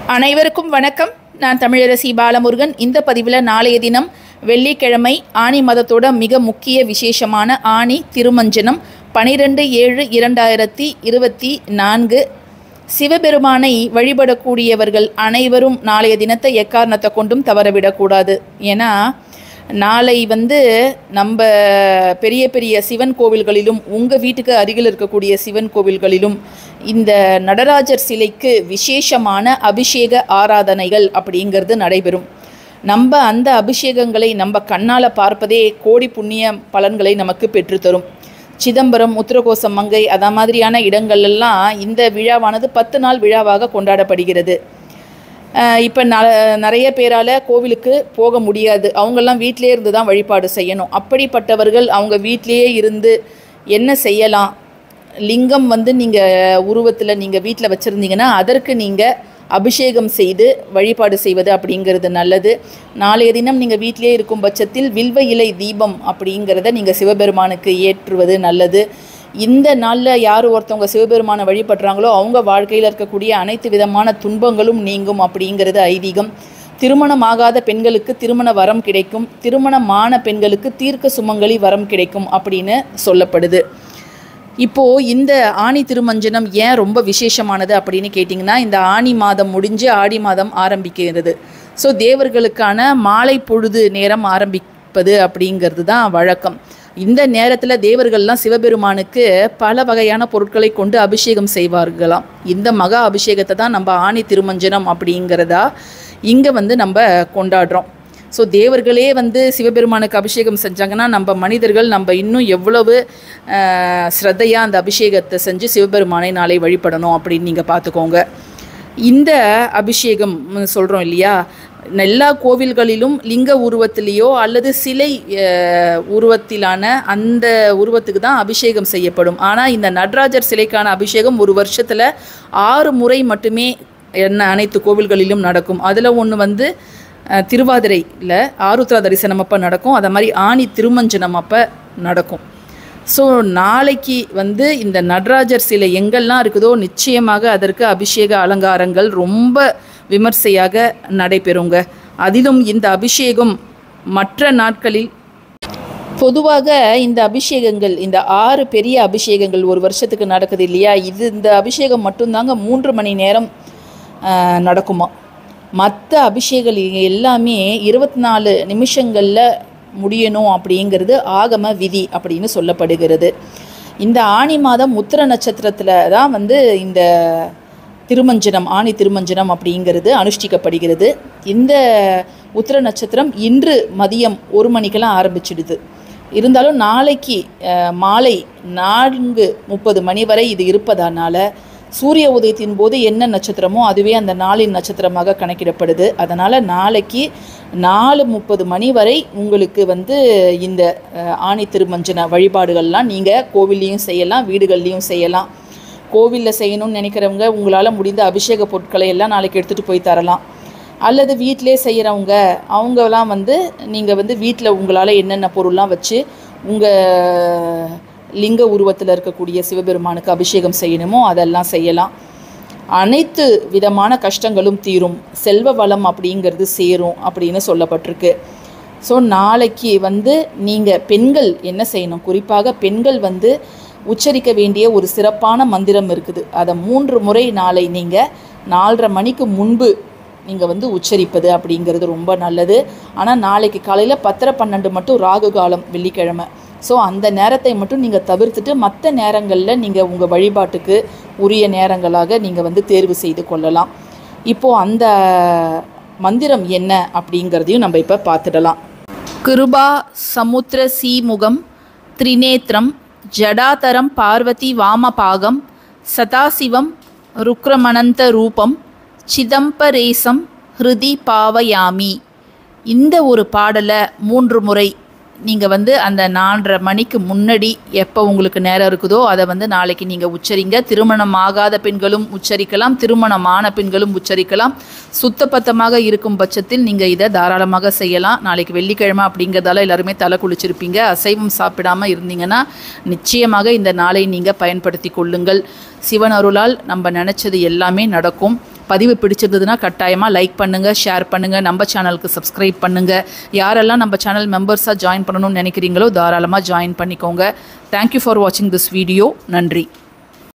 அனைவருக்கும் வணக்கம் நான் தமிழரசி பாலமுருகன் இந்த பதிவில் நாளைய தினம் வெள்ளிக்கிழமை ஆணி மதத்தோட மிக முக்கிய விசேஷமான ஆணி திருமஞ்சனம் பனிரெண்டு ஏழு இரண்டாயிரத்தி இருபத்தி நான்கு சிவபெருமானை வழிபடக்கூடியவர்கள் அனைவரும் நாளைய தினத்தை எக்காரணத்தை கொண்டும் தவறவிடக்கூடாது ஏன்னா நாளை வந்து நம்ம பெரிய பெரிய சிவன் கோவில்களிலும் உங்கள் வீட்டுக்கு அருகில் இருக்கக்கூடிய சிவன் கோவில்களிலும் இந்த நடராஜர் சிலைக்கு விசேஷமான அபிஷேக ஆராதனைகள் அப்படிங்கிறது நடைபெறும் நம்ம அந்த அபிஷேகங்களை நம்ம கண்ணால் பார்ப்பதே கோடி புண்ணிய பலன்களை நமக்கு பெற்றுத்தரும் சிதம்பரம் உத்தரகோசம் மங்கை அத மாதிரியான இடங்கள்லாம் இந்த விழாவானது பத்து நாள் விழாவாக கொண்டாடப்படுகிறது இப்போ ந நிறைய பேரால் கோவிலுக்கு போக முடியாது அவங்கெல்லாம் வீட்டிலே இருந்து தான் வழிபாடு செய்யணும் அப்படிப்பட்டவர்கள் அவங்க வீட்டிலேயே இருந்து என்ன செய்யலாம் லிங்கம் வந்து நீங்கள் உருவத்தில் நீங்கள் வீட்டில் வச்சுருந்தீங்கன்னா அதற்கு நீங்கள் அபிஷேகம் செய்து வழிபாடு செய்வது அப்படிங்கிறது நல்லது நாளைய தினம் நீங்கள் வீட்டிலே இருக்கும் பட்சத்தில் வில்வ இலை தீபம் அப்படிங்கிறத நீங்கள் சிவபெருமானுக்கு ஏற்றுவது நல்லது இந்த நாளில் யார் ஒருத்தவங்க சிவபெருமானை வழிபடுறாங்களோ அவங்க வாழ்க்கையில் இருக்கக்கூடிய அனைத்து விதமான துன்பங்களும் நீங்கும் அப்படிங்கிறது ஐதீகம் திருமணமாகாத பெண்களுக்கு திருமண வரம் கிடைக்கும் திருமணமான பெண்களுக்கு தீர்க்க சுமங்கலி வரம் கிடைக்கும் அப்படின்னு சொல்லப்படுது இப்போது இந்த ஆணி திருமஞ்சனம் ஏன் ரொம்ப விசேஷமானது அப்படின்னு கேட்டிங்கன்னா இந்த ஆணி மாதம் முடிஞ்சு ஆடி மாதம் ஆரம்பிக்கிறது ஸோ தேவர்களுக்கான மாலை பொழுது நேரம் ஆரம்பிப்பது அப்படிங்கிறது தான் வழக்கம் இந்த நேரத்தில் தேவர்கள்லாம் சிவபெருமானுக்கு பல வகையான பொருட்களை கொண்டு அபிஷேகம் செய்வார்களாம் இந்த மகா அபிஷேகத்தை தான் நம்ம ஆணி திருமஞ்சனம் அப்படிங்கிறதா இங்கே வந்து நம்ம கொண்டாடுறோம் ஸோ தேவர்களே வந்து சிவபெருமானுக்கு அபிஷேகம் செஞ்சாங்கன்னா நம்ம மனிதர்கள் நம்ம இன்னும் எவ்வளவு ஸ்ரத்தையாக அந்த அபிஷேகத்தை செஞ்சு சிவபெருமானை நாளை வழிபடணும் அப்படின்னு நீங்கள் பார்த்துக்கோங்க இந்த அபிஷேகம் சொல்கிறோம் இல்லையா எல்லா கோவில்களிலும் லிங்க உருவத்திலேயோ அல்லது சிலை உருவத்திலான அந்த உருவத்துக்கு தான் அபிஷேகம் செய்யப்படும் ஆனால் இந்த நடராஜர் சிலைக்கான அபிஷேகம் ஒரு வருஷத்தில் ஆறு முறை மட்டுமே என்ன அனைத்து கோவில்களிலும் நடக்கும் அதில் ஒன்று வந்து திருவாதிரையில் ஆருத்ரா தரிசனம் அப்போ நடக்கும் அதை மாதிரி ஆணி திருமஞ்சனம் அப்போ நடக்கும் ஸோ நாளைக்கு வந்து இந்த நடராஜர் சிலை எங்கெல்லாம் இருக்குதோ நிச்சயமாக அதற்கு அபிஷேக அலங்காரங்கள் ரொம்ப விமர்சையாக நடைபெறுங்க அதிலும் இந்த அபிஷேகம் மற்ற நாட்களில் பொதுவாக இந்த அபிஷேகங்கள் இந்த ஆறு பெரிய அபிஷேகங்கள் ஒரு வருஷத்துக்கு நடக்குது இல்லையா இது இந்த அபிஷேகம் மட்டும்தாங்க மூன்று மணி நேரம் நடக்குமா மற்ற அபிஷேகம் எல்லாமே இருபத்தி நாலு நிமிஷங்களில் முடியணும் அப்படிங்கிறது ஆகம விதி அப்படின்னு சொல்லப்படுகிறது இந்த ஆணி மாதம் உத்திர நட்சத்திரத்தில் தான் வந்து இந்த திருமஞ்சனம் ஆணி திருமஞ்சனம் அப்படிங்கிறது அனுஷ்டிக்கப்படுகிறது இந்த உத்திர நட்சத்திரம் இன்று மதியம் ஒரு மணிக்கெல்லாம் ஆரம்பிச்சிடுது இருந்தாலும் நாளைக்கு மாலை நான்கு முப்பது மணி வரை இது இருப்பதனால சூரிய உதயத்தின் போது என்ன நட்சத்திரமோ அதுவே அந்த நாளின் நட்சத்திரமாக கணக்கிடப்படுது அதனால் நாளைக்கு நாலு முப்பது மணி வரை உங்களுக்கு வந்து இந்த ஆணி திருமஞ்சன வழிபாடுகள்லாம் நீங்கள் கோவில்லையும் செய்யலாம் வீடுகள்லேயும் செய்யலாம் கோவிலில் செய்யணும்னு நினைக்கிறவங்க உங்களால் முடிந்த அபிஷேக பொருட்களை எல்லாம் நாளைக்கு எடுத்துகிட்டு போய் தரலாம் அல்லது வீட்டிலே செய்கிறவங்க அவங்கலாம் வந்து நீங்கள் வந்து வீட்டில் உங்களால் என்னென்ன பொருள்லாம் வச்சு உங்கள் லிங்க உருவத்தில் இருக்கக்கூடிய சிவபெருமானுக்கு அபிஷேகம் செய்யணுமோ அதெல்லாம் செய்யலாம் அனைத்து விதமான கஷ்டங்களும் தீரும் செல்வ வளம் அப்படிங்கிறது சேரும் அப்படின்னு சொல்லப்பட்டிருக்கு ஸோ நாளைக்கு வந்து நீங்கள் பெண்கள் என்ன செய்யணும் குறிப்பாக பெண்கள் வந்து உச்சரிக்க வேண்டிய ஒரு சிறப்பான மந்திரம் இருக்குது அதை மூன்று முறை நாளை நீங்கள் நாலரை மணிக்கு முன்பு நீங்கள் வந்து உச்சரிப்பது அப்படிங்கிறது ரொம்ப நல்லது ஆனால் நாளைக்கு காலையில் பத்தரை பன்னெண்டு மட்டும் ராகு காலம் வெள்ளிக்கிழமை ஸோ அந்த நேரத்தை மட்டும் நீங்கள் தவிர்த்துட்டு மற்ற நேரங்களில் நீங்கள் உங்கள் வழிபாட்டுக்கு உரிய நேரங்களாக நீங்கள் வந்து தேர்வு செய்து கொள்ளலாம் இப்போது அந்த மந்திரம் என்ன அப்படிங்கிறதையும் நம்ம இப்போ பார்த்துடலாம் கிருபா சமுத்திர சீமுகம் திரிநேத்திரம் ஜடாதரம் பார்வதி வாமபாகம் சதாசிவம் ருக்ரமனந்த ரூபம் சிதம்பரேசம் ஹிருதி பாவயாமி இந்த ஒரு பாடலை மூன்று முறை நீங்கள் வந்து அந்த நாலரை மணிக்கு முன்னாடி எப்போ உங்களுக்கு நேரம் இருக்குதோ அதை வந்து நாளைக்கு நீங்கள் உச்சரிங்க திருமணம் ஆகாத பெண்களும் உச்சரிக்கலாம் திருமணமான பெண்களும் உச்சரிக்கலாம் சுத்தபத்தமாக இருக்கும் பட்சத்தில் நீங்கள் இதை தாராளமாக செய்யலாம் நாளைக்கு வெள்ளிக்கிழமை அப்படிங்கிறதால எல்லாருமே தலை குளிச்சிருப்பீங்க அசைவம் சாப்பிடாமல் இருந்தீங்கன்னா நிச்சயமாக இந்த நாளை நீங்கள் பயன்படுத்தி கொள்ளுங்கள் சிவன் அருளால் நம்ம நினச்சது எல்லாமே நடக்கும் பதிவு பிடிச்சிருந்ததுன்னா கட்டாயமாக லைக் பண்ணுங்கள் ஷேர் பண்ணுங்கள் நம்ம சேனலுக்கு சப்ஸ்கிரைப் பண்ணுங்கள் யாரெல்லாம் நம்ம சேனல் மெம்பர்ஸாக ஜாயின் பண்ணணும்னு நினைக்கிறீங்களோ தாராளமாக ஜாயின் பண்ணிக்கோங்க தேங்க்யூ ஃபார் வாட்சிங் திஸ் வீடியோ நன்றி